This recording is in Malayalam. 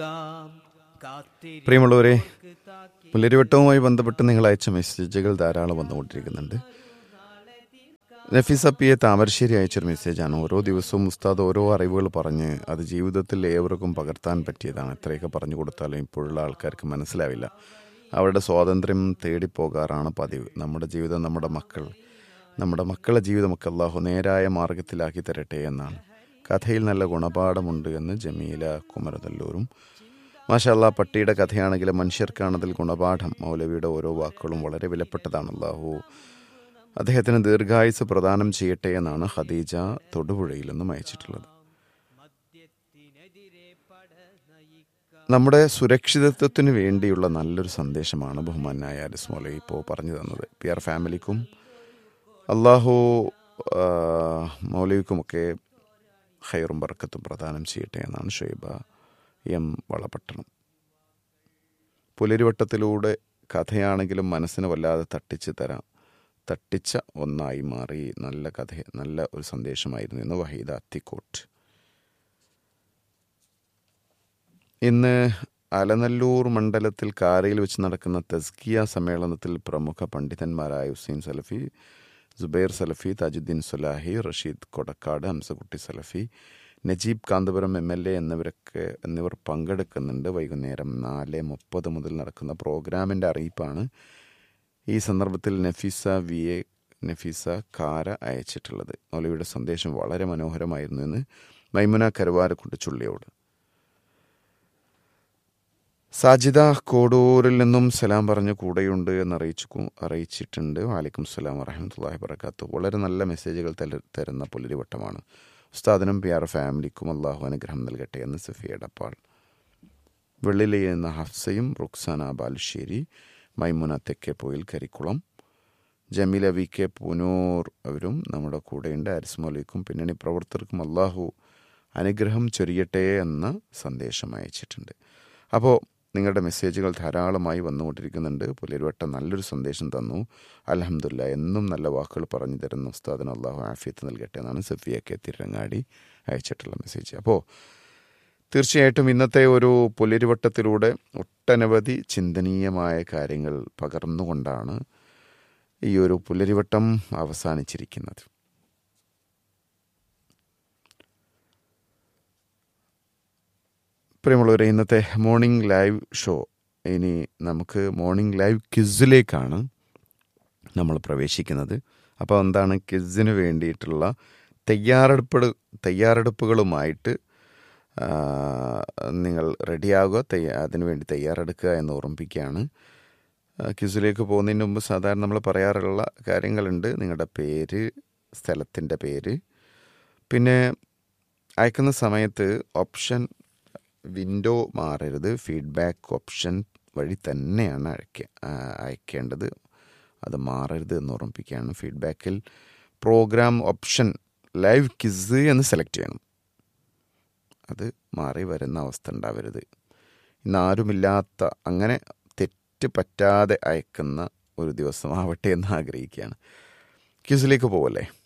പ്രിയമുള്ളവരെ പുലരിവട്ടവുമായി ബന്ധപ്പെട്ട് നിങ്ങൾ അയച്ച മെസ്സേജുകൾ ധാരാളം വന്നുകൊണ്ടിരിക്കുന്നുണ്ട് നഫീസ പി എ താമരശ്ശേരി അയച്ചൊരു മെസ്സേജാണ് ഓരോ ദിവസവും ഉസ്താദ് ഓരോ അറിവുകൾ പറഞ്ഞ് അത് ജീവിതത്തിൽ ഏവർക്കും പകർത്താൻ പറ്റിയതാണ് എത്രയൊക്കെ പറഞ്ഞു കൊടുത്താലും ഇപ്പോഴുള്ള ആൾക്കാർക്ക് മനസ്സിലാവില്ല അവരുടെ സ്വാതന്ത്ര്യം തേടിപ്പോകാറാണ് പതിവ് നമ്മുടെ ജീവിതം നമ്മുടെ മക്കൾ നമ്മുടെ മക്കളുടെ ജീവിതമൊക്കെ അള്ളാഹു നേരായ മാർഗത്തിലാക്കി തരട്ടെ എന്നാണ് കഥയിൽ നല്ല ഗുണപാഠമുണ്ട് എന്ന് ജമീല കുമരനല്ലൂരും മാഷല്ല പട്ടിയുടെ കഥയാണെങ്കിലും മനുഷ്യർക്കാണതിൽ ഗുണപാഠം മൗലവിയുടെ ഓരോ വാക്കുകളും വളരെ വിലപ്പെട്ടതാണ് അള്ളാഹു അദ്ദേഹത്തിന് ദീർഘായുസ് പ്രദാനം ചെയ്യട്ടെ എന്നാണ് ഖദീജ തൊടുപുഴയിൽ നിന്നും അയച്ചിട്ടുള്ളത് നമ്മുടെ സുരക്ഷിതത്വത്തിന് വേണ്ടിയുള്ള നല്ലൊരു സന്ദേശമാണ് ബഹുമാനായ അലിസ് മൗലവി ഇപ്പോൾ പറഞ്ഞു തന്നത് പി ആർ ഫാമിലിക്കും അള്ളാഹു ആ, മൗലവിക്കുമൊക്കെ ഹൈറും ബർക്കത്തും പ്രദാനം ചെയ്യട്ടെ എന്നാണ് ഷൈബ എം വളപട്ടണം പുലരിവട്ടത്തിലൂടെ കഥയാണെങ്കിലും മനസ്സിന് വല്ലാതെ തട്ടിച്ച് തരാം തട്ടിച്ച ഒന്നായി മാറി നല്ല കഥ നല്ല ഒരു സന്ദേശമായിരുന്നു എന്ന് വഹീദ അത്തിക്കോട്ട് ഇന്ന് അലനല്ലൂർ മണ്ഡലത്തിൽ കാരയിൽ വെച്ച് നടക്കുന്ന തസ്കിയ സമ്മേളനത്തിൽ പ്രമുഖ പണ്ഡിതന്മാരായ Hussain Salafi Zubair Salafi Tajuddin Sulahi Rasheed Kodakkad Hamzakutty Salafi Najeeb Kanthapuram M L A എന്നിവരൊക്കെ എന്നിവർ പങ്കെടുക്കുന്നുണ്ട് വൈകുന്നേരം നാല് മുപ്പത് മുതൽ നടക്കുന്ന പ്രോഗ്രാമിൻ്റെ അറിയിപ്പാണ് ഈ സന്ദർഭത്തിൽ നഫീസ വി എ നഫീസ കാര അയച്ചിട്ടുള്ളത് മൗലവിയുടെ സന്ദേശം വളരെ മനോഹരമായിരുന്നു എന്ന് മൈമുന കരുവാരക്കുണ്ട് ചുള്ളിയോട് സാജിദ കോടൂരിൽ നിന്നും സലാം പറഞ്ഞ് കൂടെയുണ്ട് എന്ന് അറിയിച്ചു അറിയിച്ചിട്ടുണ്ട് വാലിക്കും സലാം വറഹമത്തല്ലാഹി വർക്കാത്തു വളരെ നല്ല മെസ്സേജുകൾ തല- തരുന്ന പുലരിവട്ടമാണ് ഉസ്താദിനും പി ആർ ഫാമിലിക്കും അള്ളാഹു അനുഗ്രഹം നൽകട്ടെ എന്ന് സഫിയ ഡപ്പാൾ വെള്ളിലയിൽ നിന്ന് ഹഫ്സയും റുക്സാന ബാലുശ്ശേരി മൈമുന തെക്കേപ്പോയിൽ കരിക്കുളം ജമീല വി കെ പൂനൂർ അവരും നമ്മുടെ കൂടെയുണ്ട് അരിസ്മോലിക്കും പിന്നണി പ്രവർത്തകർക്കും അള്ളാഹു അനുഗ്രഹം ചൊരിയട്ടെ എന്ന സന്ദേശം അയച്ചിട്ടുണ്ട് അപ്പോൾ നിങ്ങളുടെ മെസ്സേജുകൾ ധാരാളമായി വന്നുകൊണ്ടിരിക്കുന്നുണ്ട് പുലരുവട്ടം നല്ലൊരു സന്ദേശം തന്നു അലഹമില്ല എന്നും നല്ല വാക്കുകൾ പറഞ്ഞു തരുന്ന ഉസ്താദിന് അള്ളാഹു ആഫിയത്ത് നൽകട്ടെ എന്നാണ് സഫിയ കെ തിരങ്ങാടി അയച്ചിട്ടുള്ള മെസ്സേജ് അപ്പോൾ തീർച്ചയായിട്ടും ഇന്നത്തെ ഒരു പുലരിവട്ടത്തിലൂടെ ഒട്ടനവധി ചിന്തനീയമായ കാര്യങ്ങൾ പകർന്നുകൊണ്ടാണ് ഈ ഒരു പുലരിവട്ടം അവസാനിച്ചിരിക്കുന്നത് പ്രിയമുള്ളവരെ ഇന്നത്തെ മോർണിംഗ് ലൈവ് ഷോ ഇനി നമുക്ക് മോർണിംഗ് ലൈവ് ക്വിസിലേക്കാണ് നമ്മൾ പ്രവേശിക്കുന്നത് അപ്പോൾ എന്താണ് ക്വിസിന് വേണ്ടിയിട്ടുള്ള തയ്യാറെടുപ്പ് തയ്യാറെടുപ്പുകളുമായിട്ട് ആ, നിങ്ങൾ റെഡിയാകുക തയ്യാ അതിനുവേണ്ടി തയ്യാറെടുക്കുക എന്ന് ഓർമ്മിപ്പിക്കുകയാണ് ആ, ക്വിസിലേക്ക് പോകുന്നതിന് മുമ്പ് സാധാരണ നമ്മൾ പറയാറുള്ള കാര്യങ്ങളുണ്ട് നിങ്ങളുടെ പേര് സ്ഥലത്തിൻ്റെ പേര് പിന്നെ അയക്കുന്ന സമയത്ത് ഓപ്ഷൻ വിൻഡോ മാറരുത് ഫീഡ്ബാക്ക് ഓപ്ഷൻ വഴി തന്നെയാണ് അയക്ക ആ, അയക്കേണ്ടത് അത് മാറരുത് എന്ന് ഓർമ്മിപ്പിക്കുകയാണ് ഫീഡ്ബാക്കിൽ പ്രോഗ്രാം ഓപ്ഷൻ ലൈവ് കിസ് എന്ന് സെലക്ട് ചെയ്യണം അത് മാറി വരുന്ന അവസ്ഥ ഉണ്ടാവരുത് ഇന്ന് ആരുമില്ലാത്ത അങ്ങനെ തെറ്റ് പറ്റാതെ അയക്കുന്ന ഒരു ദിവസമാവട്ടെ എന്ന് ആഗ്രഹിക്കുകയാണ് ക്യൂസിലേക്ക് പോവല്ലേ